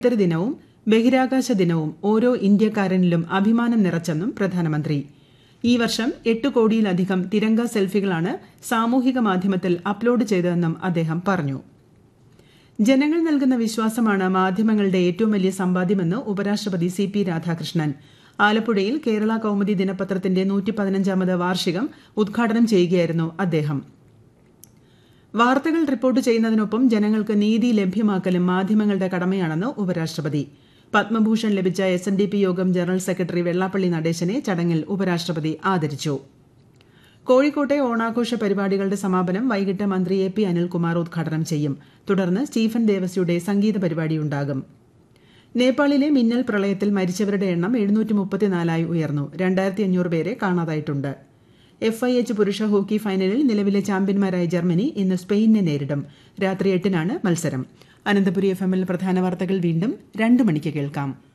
ാത്രി ദിനവും ബഹിരാകാശ ദിനവും ഓരോ ഇന്ത്യക്കാരനിലും അഭിമാനം നിറച്ചെന്നും പ്രധാനമന്ത്രി ഈ വർഷം എട്ട് കോടിയിലധികം തിരങ്ക സെൽഫികളാണ് സാമൂഹിക മാധ്യമത്തിൽ അപ്ലോഡ് ചെയ്തതെന്നും അദ്ദേഹം പറഞ്ഞു ജനങ്ങൾ നൽകുന്ന വിശ്വാസമാണ് മാധ്യമങ്ങളുടെ ഏറ്റവും വലിയ സമ്പാദ്യമെന്ന് ഉപരാഷ്ട്രപതി സി പി രാധാകൃഷ്ണൻ ആലപ്പുഴയിൽ കേരള കൌമുദി ദിനപത്രത്തിന്റെ നൂറ്റി പതിനഞ്ചാമത് വാർഷികം ഉദ്ഘാടനം ചെയ്യുകയായിരുന്നു അദ്ദേഹം വാർത്തകൾ റിപ്പോർട്ട് ചെയ്യുന്നതിനൊപ്പം ജനങ്ങൾക്ക് നീതി ലഭ്യമാക്കലും മാധ്യമങ്ങളുടെ കടമയാണെന്ന് ഉപരാഷ്ട്രപതി പത്മഭൂഷൺ ലഭിച്ച എസ് എൻ ഡി പി യോഗം ജനറൽ സെക്രട്ടറി വെള്ളാപ്പള്ളി നടേശനെ ചടങ്ങിൽ ഉപരാഷ്ട്രപതി ആദരിച്ചു കോഴിക്കോട്ടെ ഓണാഘോഷ പരിപാടികളുടെ സമാപനം വൈകിട്ട് മന്ത്രി എ പി അനിൽകുമാർ ഉദ്ഘാടനം ചെയ്യും തുടർന്ന് സ്റ്റീഫൻ ദേവസ്യുടെ സംഗീത പരിപാടിയുണ്ടാകും നേപ്പാളിലെ മിന്നൽ പ്രളയത്തിൽ മരിച്ചവരുടെ എണ്ണം എഴുന്നൂറ്റി മുപ്പത്തിനാലായി ഉയർന്നു രണ്ടായിരത്തി അഞ്ഞൂറ് പേരെ കാണാതായിട്ടുണ്ട് എഫ് ഐ എച്ച് പുരുഷ ഹോക്കി ഫൈനലിൽ നിലവിലെ ചാമ്പ്യന്മാരായ ജർമ്മനി ഇന്ന് സ്പെയിനിനെ നേരിടും രാത്രി എട്ടിനാണ് മത്സരം അനന്തപുരി എഫ് എമ്മിൽ പ്രധാന വാർത്തകൾ വീണ്ടും രണ്ട് മണിക്ക് കേൾക്കാം